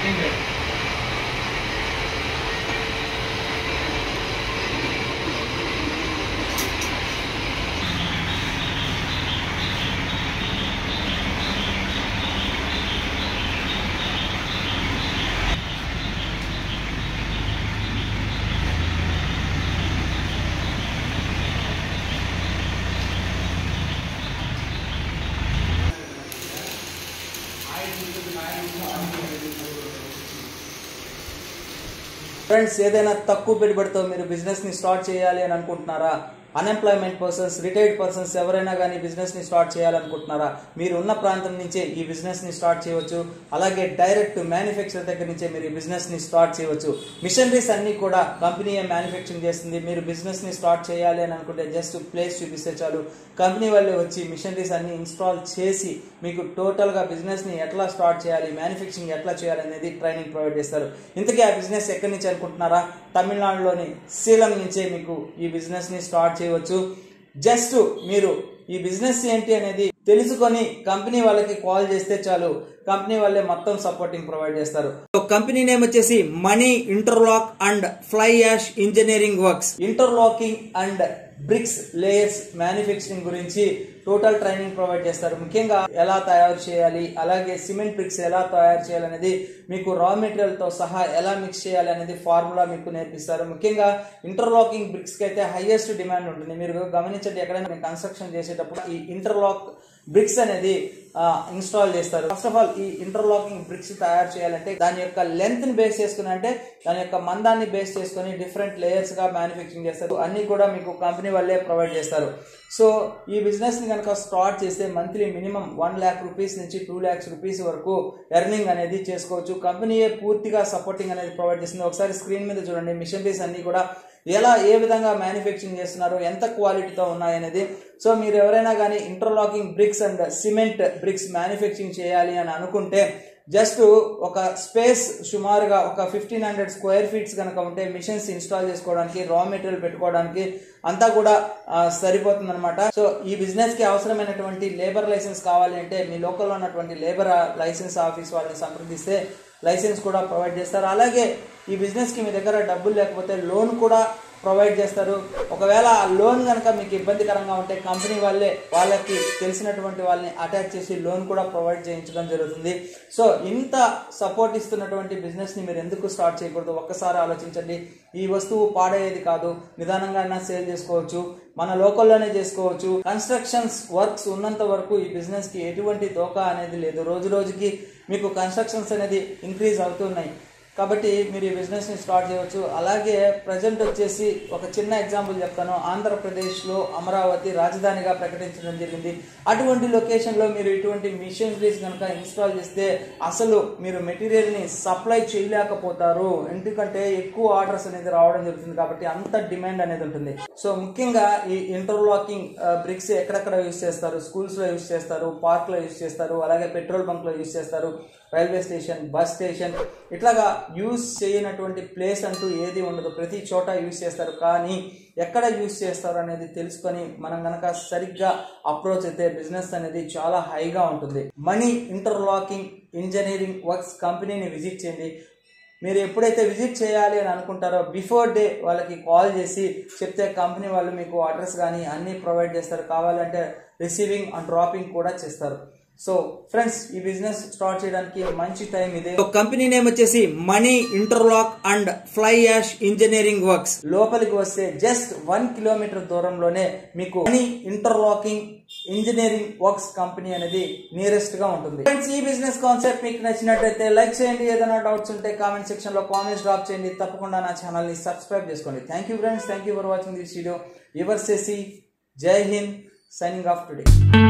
friends ఏదైనా తక్కువ పెట్టుబడితో మీరు బిజినెస్ ని స్టార్ట్ చేయాలి అని అనుకుంటున్నారా అన్ఎంప్లాయ్మెంట్ పర్సన్స్ రిటైర్డ్ పర్సన్స్ ఎవరైనా కానీ బిజినెస్ ని స్టార్ట్ చేయాలనుకుంటున్నారా మీరు ఉన్న ప్రాంతం నుంచే ఈ బిజినెస్ ని స్టార్ట్ చేయవచ్చు అలాగే డైరెక్ట్ మ్యానుఫ్యాక్చర్ దగ్గర నుంచే మీరు ఈ బిజినెస్ ని స్టార్ట్ చేయవచ్చు మిషనరీస్ అన్ని కూడా కంపెనీ మ్యానుఫ్యాక్చరింగ్ చేస్తుంది మీరు బిజినెస్ ని స్టార్ట్ చేయాలి అని అనుకుంటే జస్ట్ ప్లేస్ చూపిస్తే చాలు కంపెనీ వాళ్ళే వచ్చి మిషనరీస్ అన్ని ఇన్స్టాల్ చేసి మీకు టోటల్ గా బిజినెస్ ని ఎట్లా స్టార్ట్ చేయాలి మ్యానుఫ్యాక్చరింగ్ ఎట్లా చేయాలి అనేది ట్రైనింగ్ ప్రొవైడ్ చేస్తారు ఇంతకీ ఆ బిజినెస్ ఎక్కడి నుంచి అనుకుంటున్నారా తమిళనాడులోని సీలం నుంచే మీకు ఈ బిజినెస్ ని స్టార్ట్ చేయవచ్చు జస్ట్ మీరు ఈ బిజినెస్ ఏంటి అనేది తెలుసుకొని కంపెనీ వాళ్ళకి కాల్ చేస్తే చాలు కంపెనీ వాళ్ళే మొత్తం సపోర్టింగ్ ప్రొవైడ్ చేస్తారు కంపెనీ నేమ్ వచ్చేసి Money Interlock and Fly Ash Engineering Works interlocking and bricks layers manufacturing గురించి టోటల్ ట్రైనింగ్ ప్రొవైడ్ చేస్తారు ముఖ్యంగా ఎలా తయారు చేయాలి అలాగే సిమెంట్ బ్రిక్స్ ఎలా తయారు చేయాలనేది మీకు రా మెటీరియల్ తో సహా ఎలా మిక్స్ చేయాలి అనేది ఫార్ములా మీకు నేర్పిస్తారు ముఖ్యంగా ఇంటర్లాకింగ్ బ్రిక్స్ కి అయితే హైయెస్ట్ డిమాండ్ ఉంటుంది మీరు గమనించండి ఎక్కడైనా కన్స్ట్రక్షన్ చేసేటప్పుడు ఈ ఇంటర్లాక్ బ్రిక్స్ అనేది ఇన్స్టాల్ చేస్తారు ఫస్ట్ ఆఫ్ ఆల్ ఈ ఇంటర్లాకింగ్ బ్రిక్స్ తయారు చేయాలంటే దాని యొక్క లెంత్ ని బేస్ చేసుకుని అంటే దాని యొక్క మందాన్ని బేస్ చేసుకుని డిఫరెంట్ లేయర్స్ గా మ్యానుఫ్యాక్చరింగ్ చేస్తారు అన్ని కూడా మీకు కంపెనీ వాళ్ళే ప్రొవైడ్ చేస్తారు సో ఈ బిజినెస్ ని కనుక స్టార్ట్ చేస్తే monthly minimum one lakh rupees నుంచి టూ ల్యాక్స్ రూపీస్ వరకు ఎర్నింగ్ అనేది చేసుకోవచ్చు కంపెనీయే పూర్తిగా సపోర్టింగ్ అనేది ప్రొవైడ్ చేస్తుంది ఒకసారి స్క్రీన్ మీద చూడండి మిషనరీస్ అన్ని కూడా ఎలా ఏ విధంగా మ్యానుఫ్యాక్చరింగ్ చేస్తున్నారు ఎంత క్వాలిటీతో ఉన్నాయనేది సో మీరు ఎవరైనా కానీ interlocking bricks and cement bricks manufacturing చేయాలి అని అనుకుంటే జస్ట్ ఒక స్పేస్ సుమారుగా ఒక ఫిఫ్టీన్ హండ్రెడ్ స్క్వేర్ ఫీట్స్ కనుక ఉంటే మిషన్స్ ఇన్స్టాల్ చేసుకోవడానికి రా మెటీరియల్ పెట్టుకోవడానికి అంతా కూడా సరిపోతుంది అనమాట సో ఈ బిజినెస్ కి అవసరమైనటువంటి లేబర్ లైసెన్స్ కావాలి అంటే మీ లోకల్లో ఉన్నటువంటి లేబర్ లైసెన్స్ ఆఫీస్ వాళ్ళని సంప్రదిస్తే లైసెన్స్ కూడా ప్రొవైడ్ చేస్తారు అలాగే ఈ బిజినెస్ కి మీ దగ్గర డబ్బులు లేకపోతే లోన్ కూడా ప్రొవైడ్ చేస్తారు ఒకవేళ ఆ లోన్ కనుక మీకు ఇబ్బందికరంగా ఉంటే కంపెనీ వాళ్ళే వాళ్ళకి తెలిసినటువంటి వాళ్ళని అటాచ్ చేసి లోన్ కూడా ప్రొవైడ్ చేయించడం జరుగుతుంది సో ఇంత సపోర్ట్ ఇస్తున్నటువంటి బిజినెస్ ని మీరు ఎందుకు స్టార్ట్ చేయకూడదు ఒక్కసారి ఆలోచించండి ఈ వస్తువు పాడయ్యేది కాదు నిదానంగా అయినా సేల్ చేసుకోవచ్చు మన లోకల్లోనే చేసుకోవచ్చు కన్స్ట్రక్షన్స్ వర్క్స్ ఉన్నంత వరకు ఈ బిజినెస్ కి ఎటువంటి దోకా అనేది లేదు రోజు రోజుకి మీకు కన్స్ట్రక్షన్స్ అనేది ఇంక్రీజ్ అవుతున్నాయి కాబట్టి మీరు ఈ బిజినెస్ ని స్టార్ట్ చేయవచ్చు అలాగే ప్రజెంట్ వచ్చేసి ఒక చిన్న ఎగ్జాంపుల్ చెప్తాను ఆంధ్రప్రదేశ్లో అమరావతి రాజధానిగా ప్రకటించడం జరిగింది అటువంటి లొకేషన్లో మీరు ఇటువంటి మిషనరీస్ కనుక ఇన్స్టాల్ చేస్తే అసలు మీరు మెటీరియల్ ని సప్లై చేయలేకపోతారు ఎందుకంటే ఎక్కువ ఆర్డర్స్ అనేది రావడం జరుగుతుంది కాబట్టి అంత డిమాండ్ అనేది ఉంటుంది సో ముఖ్యంగా ఈ ఇంటర్లాకింగ్ బ్రిక్స్ ఎక్కడెక్కడ యూస్ చేస్తారు స్కూల్స్ లో యూస్ చేస్తారు పార్క్ లో యూస్ చేస్తారు అలాగే పెట్రోల్ బంక్ లో యూస్ చేస్తారు రైల్వే స్టేషన్ బస్ స్టేషన్ ఇట్లాగా యూస్ చేయనటువంటి ప్లేస్ అంటూ ఏది ఉండదు ప్రతి చోట యూస్ చేస్తారు కానీ ఎక్కడ యూస్ చేస్తారు అనేది తెలుసుకొని మనం గనక సరిగ్గా అప్రోచ్ అయితే బిజినెస్ అనేది చాలా హైగా ఉంటుంది మనీ ఇంటర్లాకింగ్ ఇంజనీరింగ్ వర్క్స్ కంపెనీని విజిట్ చేయండి మీరు ఎప్పుడైతే విజిట్ చేయాలి అని అనుకుంటారో బిఫోర్ డే వాళ్ళకి కాల్ చేసి చెప్తే కంపెనీ వాళ్ళు మీకు అడ్రస్ కానీ అన్నీ ప్రొవైడ్ చేస్తారు కావాలంటే రిసీవింగ్ అండ్ డ్రాపింగ్ కూడా చేస్తారు సో ఫ్రెండ్స్ ఈ బిజినెస్ స్టార్ట్ చేయడానికి మంచి టైం ఇదే కంపెనీ నేమ్ వచ్చేసి Money Interlock and Fly Ash Engineering Works లోపలికి వస్తే జస్ట్ వన్ కిలోమీటర్ దూరంలోనే మీకు Money Interlocking Engineering Works company అనేది నియరెస్ట్ గా ఉంటుంది ఫ్రెండ్స్ ఈ బిజినెస్ కాన్సెప్ట్ మీకు నచ్చినట్లయితే లైక్ చేయండి ఏదైనా డౌట్స్ ఉంటే కామెంట్ సెక్షన్ లో కామెంట్స్ డ్రాప్ చేయండి తప్పకుండా నా ఛానల్ ని సబ్స్క్రైబ్ చేసుకోండి thank you friends thank you for watching this video your సెసి జై హింద్ సైనింగ్ ఆఫ్ టుడే